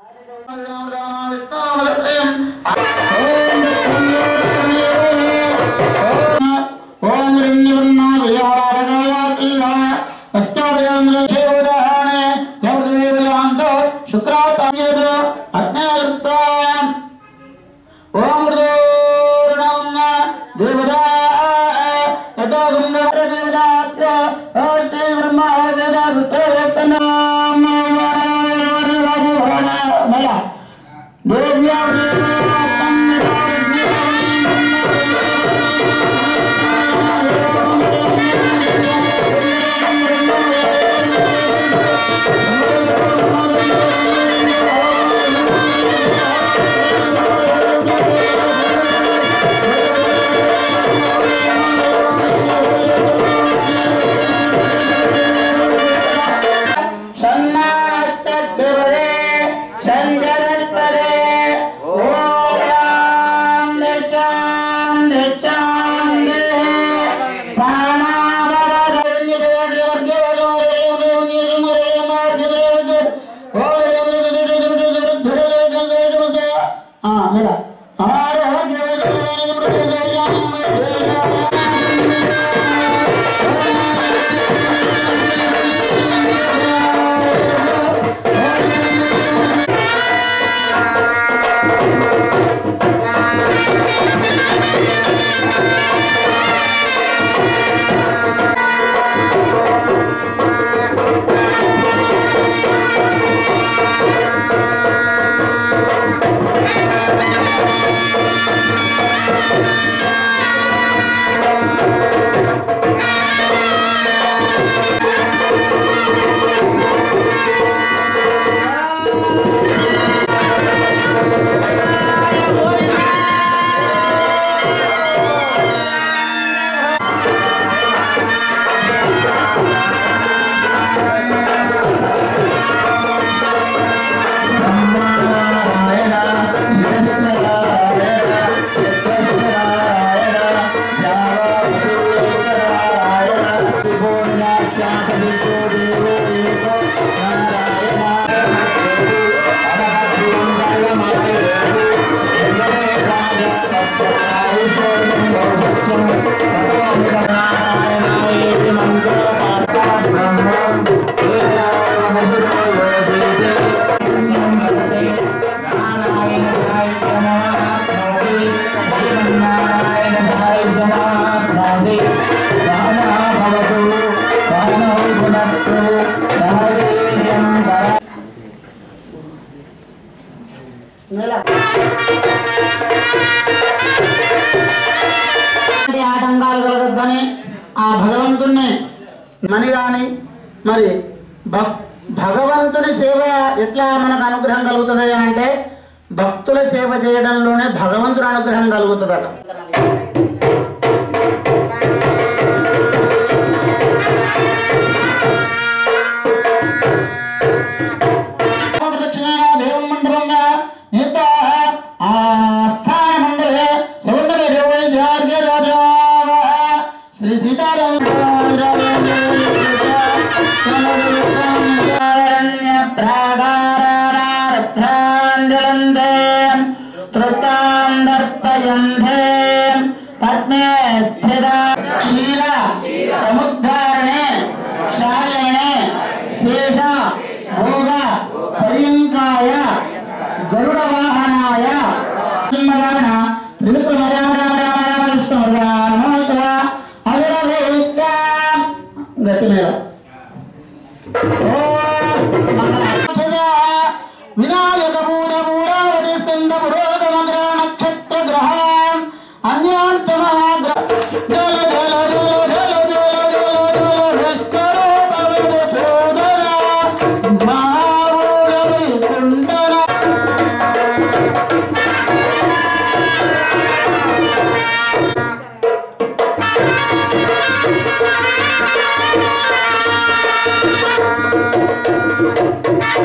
ఓం రిన్నివర్ణ విహారగాయ అష్టాభయాంధ్రేదాహరణే దేవదేవయాంతో శుక్రాతాయేదో అగ్నేయృత్వాం ఓం మృదోర్ణం దేవదా యతో గుండర దేవదాత్య ఓస్తే బ్రహ్మ వేద విత్తేతనామ మయ దేవ్యా సన్నాస్తద్భువదే సంజరత్పదే ఓం యాం దిశాం దిశాం దేహే ఆటంకాలు కలగద్దని ఆ భగవంతుణ్ణి మని కానీ మరి భక్ భగవంతుని సేవ ఎట్లా మనకు అనుగ్రహం కలుగుతుంది అంటే భక్తుల సేవ చేయడంలోనే భగవంతుని అనుగ్రహం కలుగుతుందట ప్రదక్షిణేన దేవం మండపంగా నిత్య ఆస్థానమండలే సౌందర్య దేవైద్యార్ఘ్య రాజావ శ్రీ సీతారామ పద్మే స్థిత క్షీర సముద్ధారణే శాయనే శేష భోగ పర్యంకాయ గరుడ వాహనాయ సింహవాహన త్రివిక్రమ రామ రామ రామ రామ విష్ణు రామోత అవిరవేత్త గట్టి మీద వినాయక మూల మూరావతి స్కంద పురోగమగ్ర నక్షత్ర గ్రహాన్ అన్యాంత మహాగ్రహ జల జల జల జల జల జల జల విశ్వరూప విధూధర మహావూఢ వైకుంఠర Thank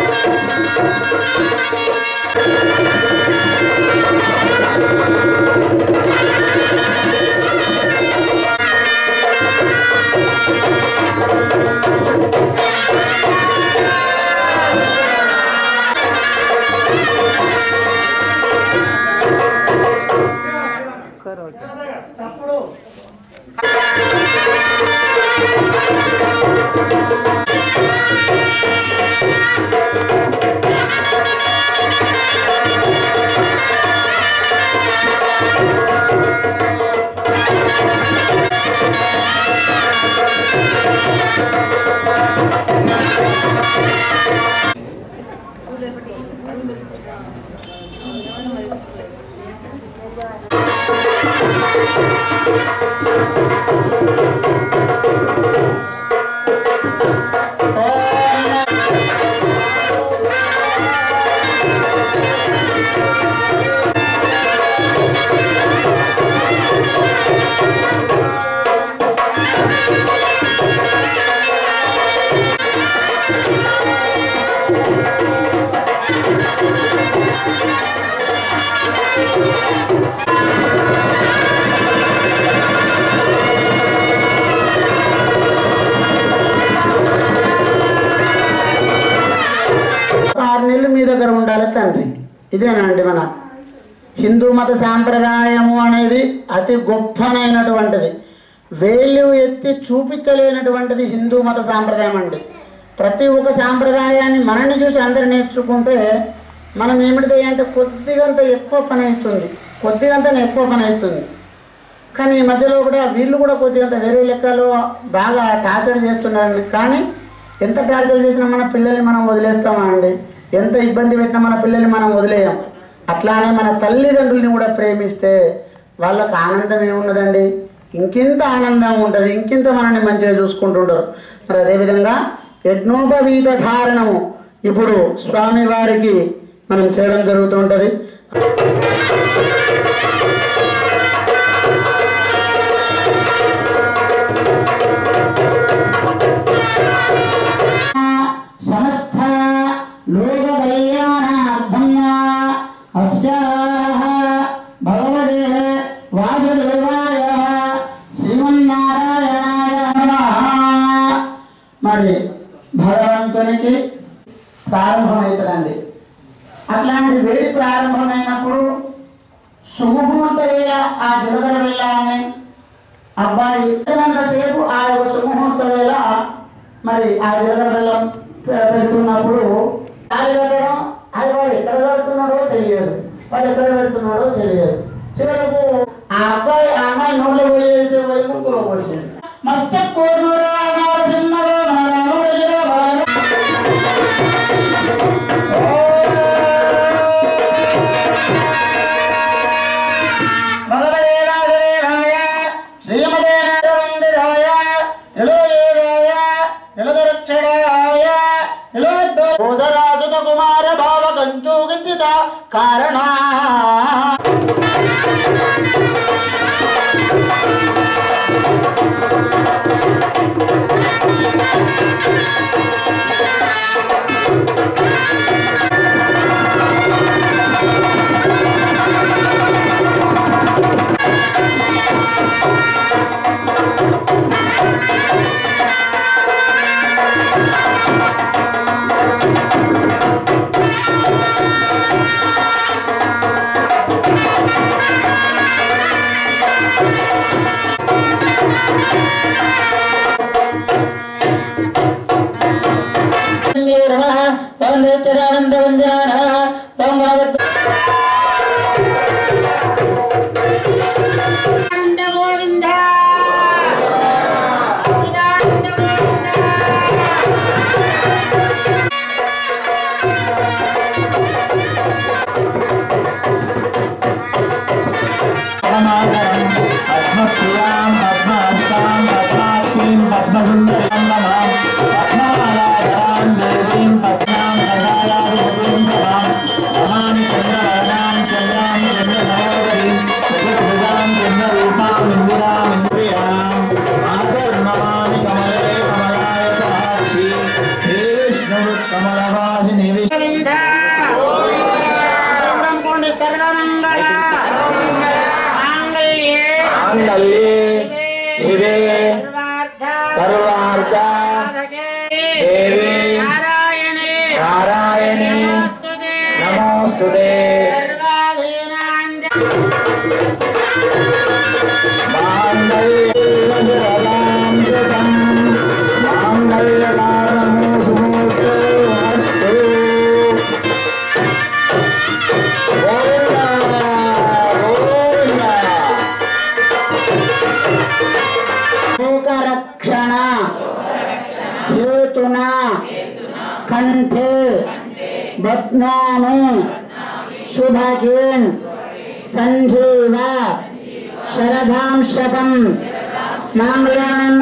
ఆరు నెలలు మీ దగ్గర ఉండాలి తండ్రి ఇదేనండి మన హిందూ మత సాంప్రదాయము అనేది అతి గొప్పనైనటువంటిది వేలు ఎత్తి చూపించలేనటువంటిది హిందూ మత సాంప్రదాయం అండి ప్రతి ఒక్క సాంప్రదాయాన్ని మనల్ని చూసి అందరు నేర్చుకుంటే మనం ఏమిటిది అంటే కొద్దిగంత ఎక్కువ పని అవుతుంది కొద్దిగంత ఎక్కువ పని అవుతుంది కానీ ఈ మధ్యలో కూడా వీళ్ళు కూడా కొద్దిగంత వేరే లెక్కలో బాగా టార్చర్ చేస్తున్నారని కానీ ఎంత టార్చర్ చేసినా మన పిల్లల్ని మనం వదిలేస్తామా అండి ఎంత ఇబ్బంది పెట్టినా మన పిల్లల్ని మనం వదిలేయం అట్లానే మన తల్లిదండ్రుల్ని కూడా ప్రేమిస్తే వాళ్ళకు ఆనందం ఏమున్నదండి ఇంకింత ఆనందం ఉంటుంది ఇంకింత మనల్ని మంచిగా చూసుకుంటుంటారు మరి అదేవిధంగా యజ్ఞోపవీత ధారణము ఇప్పుడు స్వామివారికి మనం చేయడం జరుగుతుంటుంది సమస్త లోకకళ్యాణార్థం అస్యాః భగవతే వాసుదేవాయ శ్రీమన్నారాయణాయ నమః మరి భగవంతునికి ప్రారంభమవుతుందండి అట్లాంటి వేడి ప్రారంభమైనప్పుడు సుముహూర్త వేళ ఆ జలధర వెళ్ళాలని అబ్బాయి ఎంతసేపు ఆ యొక్క సుముహూర్త వేళ మరి ఆ జలధర వెళ్ళం పె- పెడుతున్నప్పుడు అది పెట్టడం అది వాడు ఎక్కడ పెడుతున్నాడో తెలియదు వాడు ఎక్కడ పెడుతున్నాడో తెలియదు చివరకు ఆ అబ్బాయి ఆ అమ్మాయి నోట్లో పోయేసి పోయి ముక్కులో పోసింది మస్త కోరురా నరసింహలో నరమరలో వర- భగవదే వాసుదేవాయ శ్రీమదే నాగవందిరాయ త్రిలోయేయాయ త్రిలోదరక్షణాయ త్రిలోద్భూసరాజుత కుమార భావ కంచూకించిత కారణ వందేశ్వరానంద వందన నమ గోవింద పరమాకరం పద్మప్రియాం పద్మహస్తాం పద్మాక్షీం పద్మసుందరీం నమాం పద్మారాధరాం దేవీం పద్మాం సదాయాదిపతిం నమాం నమామి చంద్రవర్ణాం చంద్రాం చంద్రసహోదరీం చతుర్భుజాం చంద్రరూపాం ఇందిరాం ఇంద్రియాం మాతర్నమామి కమలే కమలాయ సాక్షి హే విష్ణు కమలవాసిని విష్ణు గోవింద బ్రహ్మణి సర్వమంగళ మాంగళ్యే మాంగళ్యే శివే సర్వార్థ సర్వార్థ సాధకే దేవి నారాయణే నారాయణి నమోస్తుతే నమోస్తుతే సర్వాధీనాంజ మాంగళ్యదాం మాంగళ్యదానము సుమూర్తో అస్తు గోవింద గోవింద లోకరక్షణ కంఠే బధ్నామి శుభకిన్ సంజీవ శరదాం శతం మామూలు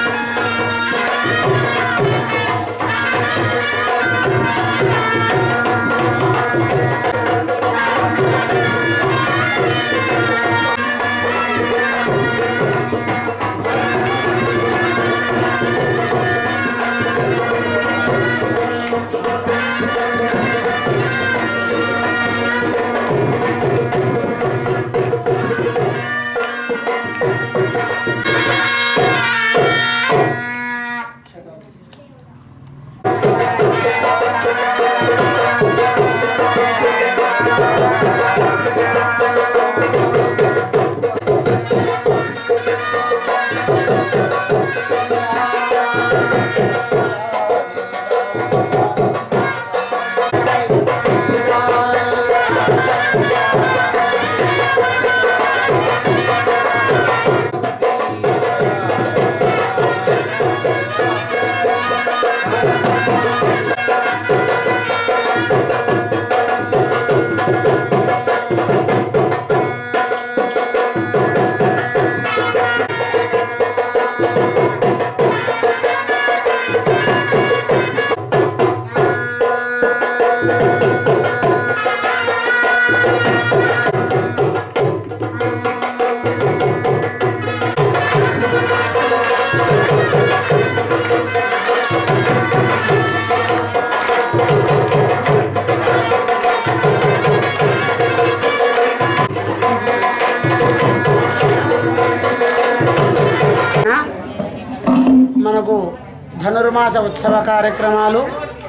మనకు ధనుర్మాస ఉత్సవ కార్యక్రమాలు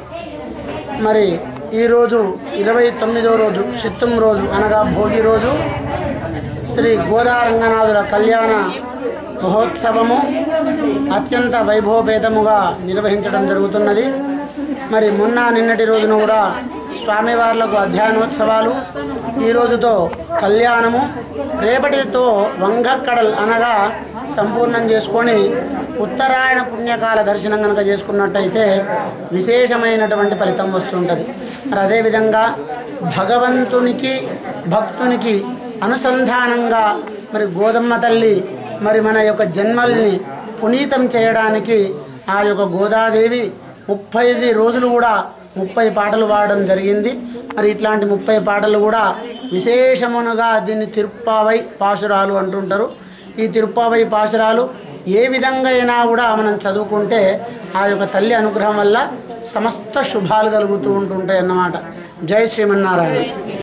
మరి ఈరోజు ఇరవై తొమ్మిదో రోజు చిత్తం రోజు అనగా భోగి రోజు శ్రీ గోదారంగనాథుల కళ్యాణ మహోత్సవము అత్యంత వైభవపేతముగా నిర్వహించడం జరుగుతున్నది మరి మొన్న నిన్నటి రోజున కూడా స్వామివార్లకు అధ్యయనోత్సవాలు ఈ రోజుతో కళ్యాణము రేపటితో వంగక్కడల్ అనగా సంపూర్ణం చేసుకొని ఉత్తరాయణ పుణ్యకాల దర్శనం కనుక చేసుకున్నట్టయితే విశేషమైనటువంటి ఫలితం వస్తుంటుంది మరి అదేవిధంగా భగవంతునికి భక్తునికి అనుసంధానంగా మరి గోదమ్మ తల్లి మరి మన యొక్క జన్మల్ని పునీతం చేయడానికి ఆ యొక్క గోదాదేవి ముప్పై రోజులు కూడా ముప్పై పాటలు పాడడం జరిగింది మరి ఇట్లాంటి ముప్పై పాటలు కూడా విశేషమునుగా దీన్ని తిరుప్పావై పాశురాలు అంటుంటారు ఈ తిరుప్పావై పాశురాలు ఏ విధంగా అయినా కూడా మనం చదువుకుంటే ఆ యొక్క తల్లి అనుగ్రహం వల్ల సమస్త శుభాలు కలుగుతూ ఉంటుంటాయి అన్నమాట జై శ్రీమన్నారాయణ